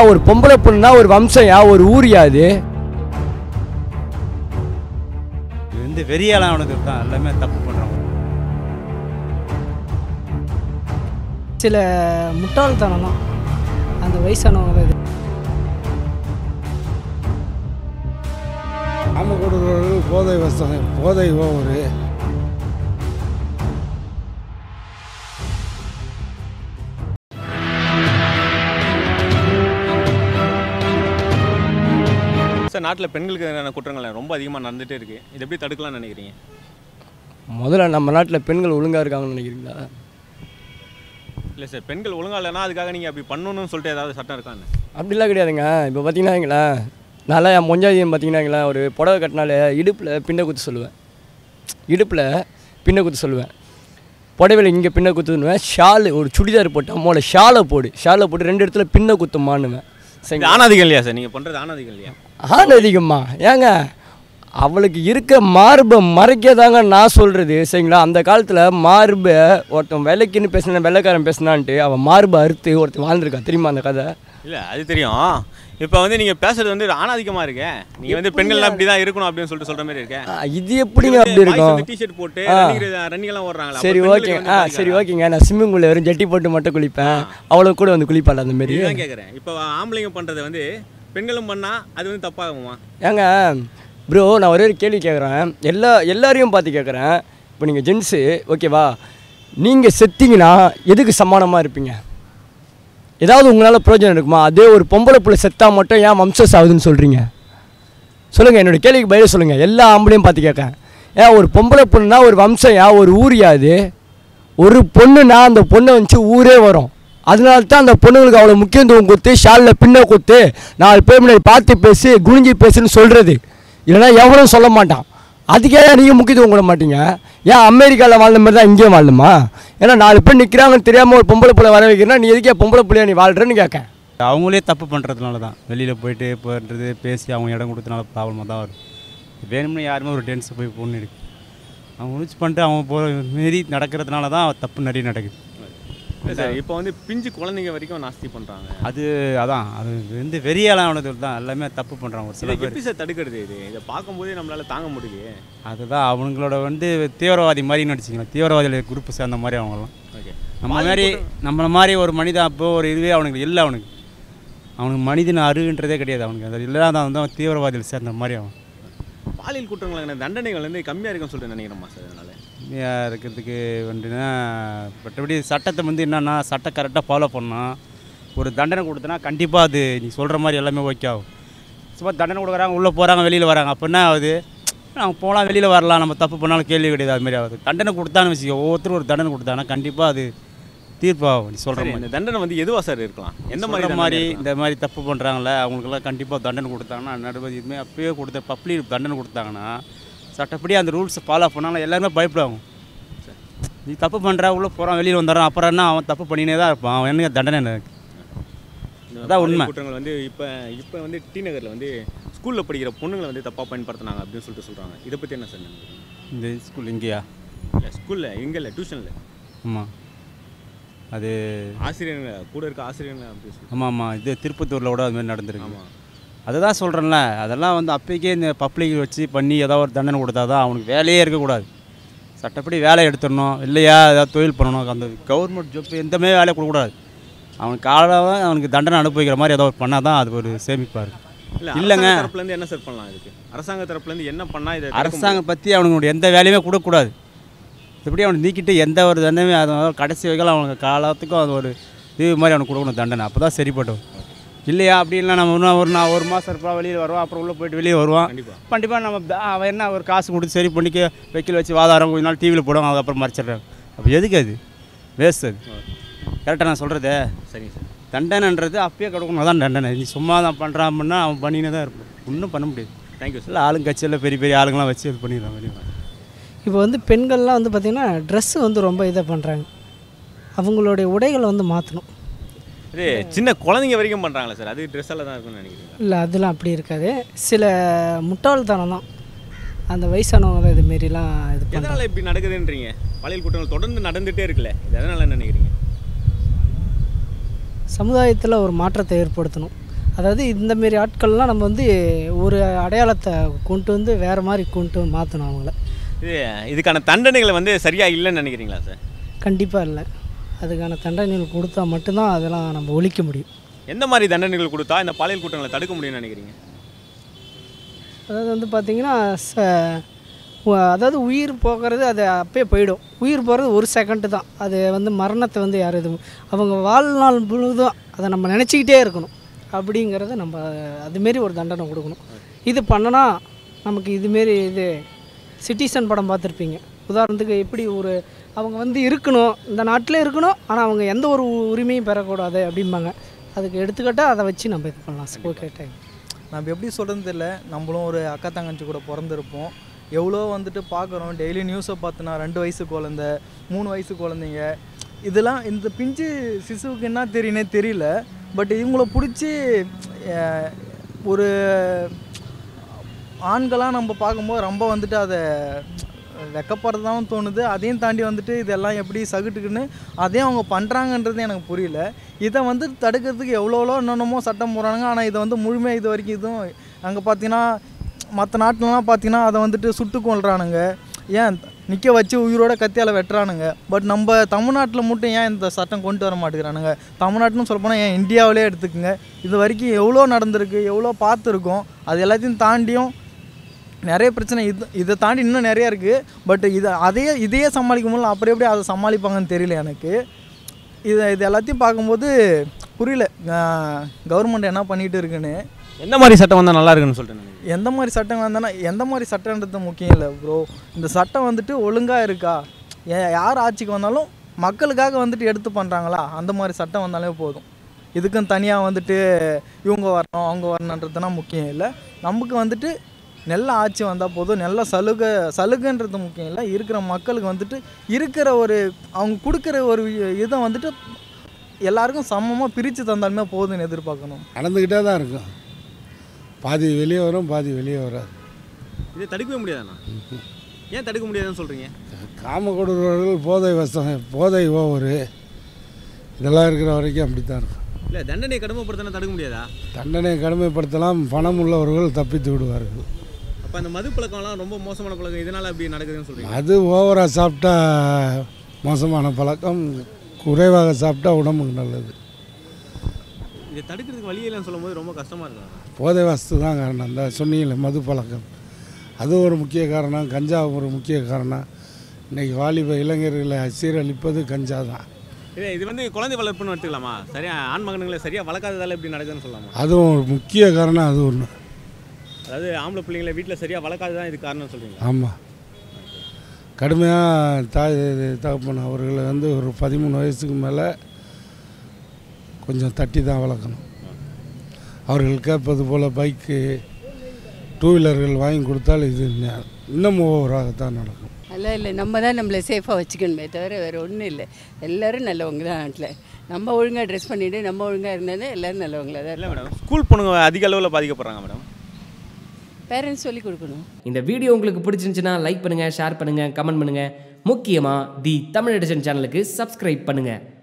ஒரு பொம்பளை பொண்ணுனா ஒரு வம்சம்யா ஒரு ஊரியா அது இது வந்து வெறியாளானது தான் எல்லாமே தப்பு பண்ணுறோம் சில முட்டாள்தனம் தான் அந்த வயசானவங்க இது ஆமை கொடுக்குறவர்கள் போதை வசம் போதை ஓவரு சார் நாட்டில் பெண்களுக்கு எதிரான குற்றங்கள் ரொம்ப அதிகமாக நடந்துகிட்டே இருக்குது இது எப்படி தடுக்கலாம்னு நினைக்கிறீங்க முதல்ல நம்ம நாட்டில் பெண்கள் ஒழுங்காக இருக்காங்கன்னு நினைக்கிறீங்களா இல்லை சார் பெண்கள் ஒழுங்கா இல்லைன்னா அதுக்காக நீங்கள் அப்படி பண்ணணும்னு சொல்லிட்டு ஏதாவது சட்டம் இருக்கான்னு அப்படிலாம் கிடையாதுங்க இப்போ பார்த்தீங்கன்னா வைங்களேன் நல்லா என் மொஞ்சாதியம் பார்த்தீங்கன்னா வைங்களேன் ஒரு புடவை கட்டினாலே இடுப்பில் பின்ன குத்து சொல்லுவேன் இடுப்பில் பின்ன குத்து சொல்லுவேன் புடவையில் இங்கே பின்ன குத்துன்னுவேன் ஷாலு ஒரு சுடிதார் போட்டு அம்மாவோட ஷாலை போடு ஷாலை போட்டு ரெண்டு இடத்துல பின்ன குத்துமான்னுவேன் இது சரிங்களா ஆணாதிகம் இல்லையா சார் நீங்கள் பண்ணுறது ஆணாதிகம் இல்லையா ஆண் அதிகமா ஏங்க அவளுக்கு இருக்க மார்பை மறைக்கதாங்க நான் சொல்கிறது சரிங்களா அந்த காலத்தில் மார்பை ஒருத்தன் வெள்ளைக்குன்னு பேசினா வெள்ளைக்காரன் பேசினான்ட்டு அவன் மார்பை அறுத்து ஒருத்தன் வாழ்ந்திருக்கான் தெரியுமா அந்த கதை இல்லை அது தெரியும் இப்போ வந்து நீங்கள் பேசுறது வந்து ஆணாதிகமாக இருக்கே நீங்கள் வந்து பெண்கள்லாம் இப்படி தான் இருக்கணும் அப்படின்னு சொல்லிட்டு சொல்கிற மாதிரி இருக்கேன் ஆ, இது எப்படிங்க அப்படி இருக்கும் டிஷர்ட் போட்டு ஆ. ரன்னிங் எல்லாம் ஓடுறாங்களா சரி ஓகே ஆ சரி ஓகேங்க நான் ஸ்விம்மிங் பூலில் வெறும் ஜட்டி போட்டு மட்டும் குளிப்பேன் அவ்வளோ கூட வந்து குளிப்பாள் அந்த மாரி இதுதான் கேட்குறேன் இப்போ ஆம்பளைங்க பண்ணுறது வந்து பெண்களும் பண்ணால் அது வந்து தப்பாகுமா ஏங்க ப்ரோ நான் ஒரே ஒரு கேள்வி கேட்குறேன் எல்லா எல்லாரையும் பார்த்து கேட்குறேன் இப்போ நீங்கள் ஜென்ஸு ஓகேவா நீங்கள் செத்தீங்கன்னா எதுக்கு சமானமாக இருப்பீங்க ஏதாவது உங்களால் பிரயோஜனம் இருக்குமா அதே ஒரு பொம்பளை புள்ள செத்தா மட்டும் ஏன் வம்சஸ் ஆகுதுன்னு சொல்கிறீங்க சொல்லுங்கள் என்னோட கேள்விக்கு பதில் சொல்லுங்கள் எல்லா ஆம்பளையும் பார்த்து கேட்கேன் ஏன் ஒரு பொம்பளை பொண்ணுனா ஒரு வம்சம் ஏன் ஒரு ஊரியா அது ஒரு பொண்ணுனா அந்த பொண்ணை வச்சு ஊரே வரும் அதனால தான் அந்த பொண்ணுங்களுக்கு அவ்வளோ முக்கியத்துவம் கொடுத்து ஷாலில் பின்ன கொடுத்து நாலு பேர் முன்னாடி பார்த்து பேசு குனிஞ்சி பேசுன்னு சொல்கிறது இல்லைன்னா எவனும் சொல்ல மாட்டான் அதுக்கே நீங்கள் முக்கியத்துவம் கொடுக்க மாட்டீங்க ஏன் அமெரிக்காவில் வாழ்ந்த மாதிரி தான் இங்கேயும் வாழணுமா ஏன்னா நாலு பேர் நிற்கிறாங்கன்னு தெரியாமல் ஒரு பொம்பளை பிள்ளை வர வைக்கிறேன்னா நீ எதுக்கே பொம்பளை பிள்ளையா நீ வாழ்கிறேன்னு கேட்கேன் அவங்களே தப்பு பண்ணுறதுனால தான் வெளியில் போயிட்டு போகிறது பேசி அவங்க இடம் கொடுத்தனால ப்ராப்ளமாக தான் வரும் வேணும்னு யாருமே ஒரு டென்ஸ் போய் பொண்ணு இருக்கு அவங்க முடிச்சு பண்ணிட்டு அவங்க போ மீறி நடக்கிறதுனால தான் தப்பு நிறைய நடக்குது இல்லை சார் இப்போ வந்து பிஞ்சு குழந்தைங்க வரைக்கும் நாஸ்தி பண்ணுறாங்க அது அதான் அது வந்து வெறியாளானது தான் எல்லாமே தப்பு பண்ணுறாங்க ஒரு சில இதை பேர் எப்படி சார் தடுக்கிறது இது இதை பார்க்கும்போதே நம்மளால தாங்க முடியலையே அதுதான் அவங்களோட வந்து தீவிரவாதி மாதிரி நடிச்சிக்கலாம் தீவிரவாதிகள் குரூப் சேர்ந்த மாதிரி அவங்களாம் ஓகே நம்ம மாதிரி நம்மள மாதிரி ஒரு மனிதன் அப்போ ஒரு இதுவே அவனுக்கு இல்லை அவனுக்கு அவனுக்கு மனிதன் அருன்றதே கிடையாது அவனுக்கு அது இல்லாத அவன் தான் தீவிரவாதிகள் சேர்ந்த மாதிரி அவன் பாலியல் குற்றங்களுக்கான தண்டனைகள் வந்து கம்மியாக இருக்குன்னு சொல்லிட்டு நினைக்கிறோமா சார் அதனால கம்மியாக இருக்கிறதுக்கு வந்துன்னா மற்றபடி சட்டத்தை வந்து என்னன்னா சட்டம் கரெக்டாக ஃபாலோ பண்ணணும் ஒரு தண்டனை கொடுத்தனா கண்டிப்பாக அது நீ சொல்கிற மாதிரி எல்லாமே ஓகே ஆகும் சும்மா தண்டனை கொடுக்குறாங்க உள்ளே போகிறாங்க வெளியில் வராங்க அப்போ என்ன ஆகுது அவங்க போகலாம் வெளியில் வரலாம் நம்ம தப்பு பண்ணாலும் கேள்வி கிடையாது அது மாதிரி ஆகுது தண்டனை கொடுத்தான்னு வச்சுக்கோ ஒவ்வொருத்தரும் ஒரு தண்டனை கொடுத்தாங்கன்னா கண்டிப்பாக அது தீர்ப்பாகும் நீ சொல்கிற சரி, மாதிரி இந்த தண்டனை வந்து எதுவா சார் இருக்கலாம் எந்த மாதிரி சொல்ற தண்டனை மாதிரி இருக்கலாம்? இந்த மாதிரி தப்பு பண்ணுறாங்களே அவங்களுக்கெல்லாம் கண்டிப்பாக தண்டனை கொடுத்தாங்கன்னா நடுவது இதுமாதிரி அப்பயே கொடுத்த பப்ளிக் தண்டனை கொடுத்தாங்கன்னா சட்டப்படி அந்த ரூல்ஸை ஃபாலோ பண்ணாலும் எல்லாருமே பயப்படுவாங்க நீ தப்பு பண்ணுறா உள்ளே போகிறான் வெளியில் வந்துடுறான் அப்புறம் என்ன அவன் தப்பு பண்ணினே தான் இருப்பான் அவன் என்ன தண்டனை என்ன இருக்கு? இந்த அதான் பாலியல் உண்மை. குற்றங்கள் வந்து இப்போ இப்போ வந்து டி நகரில் வந்து ஸ்கூலில் படிக்கிற பொண்ணுங்களை வந்து தப்பாக பயன்படுத்துனாங்க அப்படின்னு சொல்லிட்டு சொல்கிறாங்க இதை பற்றி என்ன சார் நினைக்கிறீங்க இந்த ஸ்கூல் இங்கேயா இல்லை ஸ்கூலில் எங்கே இல்லை டியூஷனில் ஆமாம் அது ஆசிரியருங்க கூட இருக்க ஆசிரியருங்க அப்படின்னு சொல்லி ஆமாம் ஆமாம் இது திருப்பத்தூரில் கூட அது மாதிரி நடந்திருக்கு ஆமாம் அதை தான் சொல்கிறேன்ல அதெல்லாம் வந்து அப்போக்கே இந்த பப்ளிக் வச்சு பண்ணி ஏதாவது ஒரு தண்டனை கொடுத்தா தான் அவனுக்கு வேலையே இருக்கக்கூடாது சட்டப்படி வேலை எடுத்துடணும் இல்லையா ஏதாவது தொழில் பண்ணணும் அந்த கவர்மெண்ட் ஜாப் எந்தமே வேலையை கொடுக்கக்கூடாது அவனுக்கு காலாக அவனுக்கு தண்டனை அனுபவிக்கிற மாதிரி ஏதாவது பண்ணால் தான் அது ஒரு சேமிப்பாக இருக்கும் இல்லை இல்லைங்க. இல்லைங்க தரப்புலேருந்து என்ன சார் பண்ணலாம் இதுக்கு அரசாங்க தரப்புலேருந்து என்ன பண்ணால் இதை தடுக்க அரசாங்கம் பற்றி அவனுக்கு எந்த வேலையுமே கொடுக்கக்கூடாது இப்படி அவனை நீக்கிட்டு எந்த ஒரு தண்டனையும் அது கடைசி வகையில் அவனுக்கு காலத்துக்கும் அது ஒரு இது மாதிரி அவனுக்கு கொடுக்கணும் தண்டனை அப்போ தான் சரிப்படும் இல்லையா அப்படி இல்லை நம்ம இன்னும் ஒரு நான் ஒரு மாதம் இருப்பா வெளியில் வருவான் அப்புறம் உள்ளே போயிட்டு வெளியே வருவான் கண்டிப்பாக கண்டிப்பாக நம்ம த- அவன் என்ன ஒரு காசு கொடுத்து சரி பண்ணிக்க வைக்கல் வச்சு வாதாரம் கொஞ்ச நாள் டிவியில் போடுவாங்க அதுக்கப்புறம் மறைச்சிடுறாங்க அப்போ எதுக்கு அது வேஸ்ட் அது கரெக்டாக நான் சொல்கிறது சரிங்க சார் தண்டனைன்றது அப்பயே கொடுக்கணும் அதான் தண்டனை நீ சும்மா தான் பண்ணுறான் அப்படின்னா அவன் பண்ணினே தான் இருப்பான் ஒன்றும் பண்ண முடியாது தேங்க்யூ சார் இல்லை ஆளுங்கட்சியில் பெரிய பெரிய ஆளுங்களாம் வச்சு இது பண்ணிடுறான் வெளியே இப்போ வந்து பெண்கள்லாம் வந்து பார்த்திங்கன்னா ட்ரெஸ்ஸு வந்து ரொம்ப இதை பண்ணுறாங்க அவங்களுடைய உடைகளை வந்து மாற்றணும் இது சின்ன குழந்தைங்க வரைக்கும் பண்ணுறாங்களே சார் அது ட்ரெஸ்ஸால் தான் இருக்கும்னு நினைக்கிறீங்க இல்லை அதெல்லாம் அப்படி இருக்காது சில முட்டாள்தனம் தான் அந்த வயசானவங்க இது மாரிலாம் இது பண்ணுறாங்க எதனால் இப்படி நடக்குதுன்றீங்க பாலியல் குற்றங்கள் தொடர்ந்து நடந்துகிட்டே இருக்குல்ல இது எதனால் நினைக்கிறீங்க சமுதாயத்தில் ஒரு மாற்றத்தை ஏற்படுத்தணும் அதாவது இந்தமாரி ஆட்கள்லாம் நம்ம வந்து ஒரு அடையாளத்தை கொண்டு வந்து வேறு மாதிரி கொண்டு வந்து மாற்றணும் அவங்கள இது இதுக்கான தண்டனைகளை வந்து சரியாக இல்லைன்னு நினைக்கிறீங்களா சார் கண்டிப்பாக இல்லை அதுக்கான தண்டனைகள் கொடுத்தா மட்டும்தான் அதெல்லாம் நம்ம ஒழிக்க முடியும் எந்த மாதிரி தண்டனைகள் கொடுத்தா இந்த பாலியல் குற்றங்களை தடுக்க முடியும்னு நினைக்கிறீங்க அதாவது வந்து பார்த்திங்கன்னா ச உ- அதாவது உயிர் போகிறது அது அப்பயே போயிடும் உயிர் போகிறது ஒரு செகண்டு தான் அது வந்து மரணத்தை வந்து யார் இது அவங்க வாழ்நாள் முழுதும் அதை நம்ம நினச்சிக்கிட்டே இருக்கணும் அப்படிங்கிறத நம்ம அதுமாரி ஒரு தண்டனை கொடுக்கணும் இது பண்ணனா நமக்கு இதுமாரி இது சிட்டிசன் படம் பார்த்துருப்பீங்க உதாரணத்துக்கு எப்படி ஒரு அவங்க வந்து இருக்கணும் இந்த நாட்டிலே இருக்கணும் ஆனால் அவங்க எந்த ஒரு உ- உரிமையும் பெறக்கூடாது அப்படிம்பாங்க அதுக்கு எடுத்துக்கிட்டால் அதை வச்சு நம்ம இது பண்ணலாம் ஓகே டைம் நம்ம எப்படி சொல்கிறது தெரியல நம்மளும் ஒரு அக்கா தங்கச்சி கூட பிறந்திருப்போம் எவ்வளோ வந்துட்டு பார்க்குறோம் டெய்லி நியூஸை பார்த்தோன்னா ரெண்டு வயசு குழந்த மூணு வயசு குழந்தைங்க இதெல்லாம் இந்த பிஞ்சு சிசுவுக்கு என்ன தெரியுனே தெரியல பட் இவங்கள பிடிச்சி அஹ், ஒரு ஆண்களாக நம்ம பார்க்கும்போது ரொம்ப வந்துட்டு அதை வெக்கப்படுறதாகவும் தோணுது அதையும் தாண்டி வந்துட்டு இதெல்லாம் எப்படி சகுட்டுக்குன்னு அதையும் அவங்க பண்ணுறாங்கன்றது எனக்கு புரியல இதை வந்து தடுக்கிறதுக்கு எவ்வளோ என்னென்னமோ சட்டம் போடுறாங்க ஆனால் இதை வந்து முழுமையாக இது வரைக்கும் இதுவும் அங்கே பார்த்தீங்கன்னா மற்ற நாட்டிலலாம் பார்த்தீங்கன்னா அதை வந்துட்டு சுட்டு கொள்றானுங்க ஏன் நிற்க வச்சு உயிரோட கத்தியால் வெட்டுறானுங்க பட் நம்ம தமிழ்நாட்டில் மட்டும் ஏன் இந்த சட்டம் கொண்டு வர மாட்டேங்கிறானுங்க தமிழ்நாட்டுன்னு சொல்லப்போனால் ஏன் இந்தியாவிலே எடுத்துக்கோங்க இது வரைக்கும் எவ்வளோ நடந்திருக்கு எவ்வளோ பார்த்துருக்கோம் அது எல்லாத்தையும் தாண்டியும் நிறைய பிரச்சனை இது இதை தாண்டி இன்னும் நிறையா இருக்குது பட் இதை அதையே இதையே சமாளிக்க முடியல அப்புறம் எப்படி அதை சமாளிப்பாங்கன்னு தெரியல எனக்கு இதை இது எல்லாத்தையும் பார்க்கும்போது புரியல கவர்மெண்ட் என்ன பண்ணிகிட்டு இருக்குன்னு எந்த மாதிரி சட்டம் வந்தால் நல்லா இருக்குன்னு சொல்லிட்டு நினைக்கிறீங்க எந்த மாதிரி சட்டம் வந்தானா எந்த மாதிரி சட்டன்றது முக்கியம் இல்லை ப்ரோ இந்த சட்டம் வந்துட்டு ஒழுங்காக இருக்கா ஏ- யார் ஆட்சிக்கு வந்தாலும் மக்களுக்காக வந்துட்டு எடுத்து பண்ணுறாங்களா அந்த மாதிரி சட்டம் வந்தாலே போதும் இதுக்கும் தனியாக வந்துட்டு இவங்க வரணும் அவங்க வரணுன்றதுலாம் முக்கியம் இல்லை நமக்கு வந்துட்டு நல்ல ஆட்சி வந்தால் போதும் நல்ல சலுகை சலுகைன்றது முக்கியம் இல்லை இருக்கிற மக்களுக்கு வந்துட்டு இருக்கிற ஒரு அவங்க கொடுக்குற ஒரு இதை வந்துட்டு எல்லாருக்கும் சமமாக பிரித்து தந்தாலுமே போதும்னு எதிர்பார்க்கணும் நடந்துக்கிட்டே தான் இருக்கும் பாதி வெளியே வரும் பாதி வெளியே வராது இதை தடுக்கவே முடியாதாண்ணா ஏன் தடுக்க முடியாதுன்னு சொல்கிறீங்க காம கொடுறவர்கள் போதை வசம் போதை ஓவரு இதெல்லாம் இருக்கிற வரைக்கும் அப்படி தான் இருக்கும் இல்லை தண்டனை கடுமைப்படுத்தினா தடுக்க முடியாதா தண்டனை கடுமைப்படுத்தலாம் பணம் உள்ளவர்கள் தப்பித்து விடுவார்கள் அப்போ அந்த மது பழக்கம்லாம் ரொம்ப மோசமான பழக்கம் இதனால் அப்படி நடக்குதுன்னு சொல்கிறீங்க அது ஓவராக சாப்பிட்டா மோசமான பழக்கம் குறைவாக சாப்பிட்டா உடம்புக்கு நல்லது இதை தடுக்கிறதுக்கு வழி இல்லைன்னு சொல்லும்போது ரொம்ப கஷ்டமாக இருக்கும் போதை வஸ்து தான் காரணம் அந்த சொன்னீங்களே மது பழக்கம் அது ஒரு முக்கிய காரணம் கஞ்சா ஒரு முக்கிய காரணம் இன்றைக்கி வாலிப இளைஞர்களை சீரழிப்பது கஞ்சா தான் இல்லை இது வந்து குழந்தை வளர்ப்புன்னு எடுத்துக்கலாமா சரியா ஆண் மகன்களை சரியாக வளர்க்காததால இப்படி நடக்குதுன்னு சொல்லலாமா அதுவும் ஒரு முக்கிய காரணம் அது ஒன்று அதாவது ஆம்பளை பிள்ளைங்களை வீட்டில் சரியாக வளர்க்காததான் இது காரணம் சொல்கிறீங்களா ஆமாம் கடுமையாக தாய் தகப்பன் அவர்களை வந்து ஒரு பதிமூணு வயசுக்கு மேலே கொஞ்சம் தட்டி தான் வளர்க்கணும் அவர்கள் கேட்பது போல் பைக்கு டூ வீலர்கள் வாங்கி கொடுத்தால் இது ந- இன்னும் ஓவராகத்தான் நடக்கும் அதெல்லாம் இல்லை நம்ம தான் நம்மளை சேஃபாக வச்சுக்கணுமே தவிர வேறு ஒன்றும் இல்லை எல்லோரும் நல்லவங்க தான் நாட்டில் நம்ம ஒழுங்காக ட்ரெஸ் பண்ணிவிட்டு நம்ம ஒழுங்காக இருந்தாலே எல்லோரும் நல்லவங்களா தான் இல்லை மேடம் ஸ்கூல் பொண்ணுங்க அதிக அளவில் பாதிக்கப்படுறாங்க மேடம் பேரண்ட்ஸ் சொல்லி கொடுக்கணும் இந்த வீடியோ உங்களுக்கு பிடிச்சிருந்துச்சுன்னா லைக் பண்ணுங்கள் ஷேர் பண்ணுங்கள் கமெண்ட் பண்ணுங்கள் முக்கியமாக தி தமிழ் எடிஷன் சேனலுக்கு சப்ஸ்கிரைப் பண்ணுங்கள்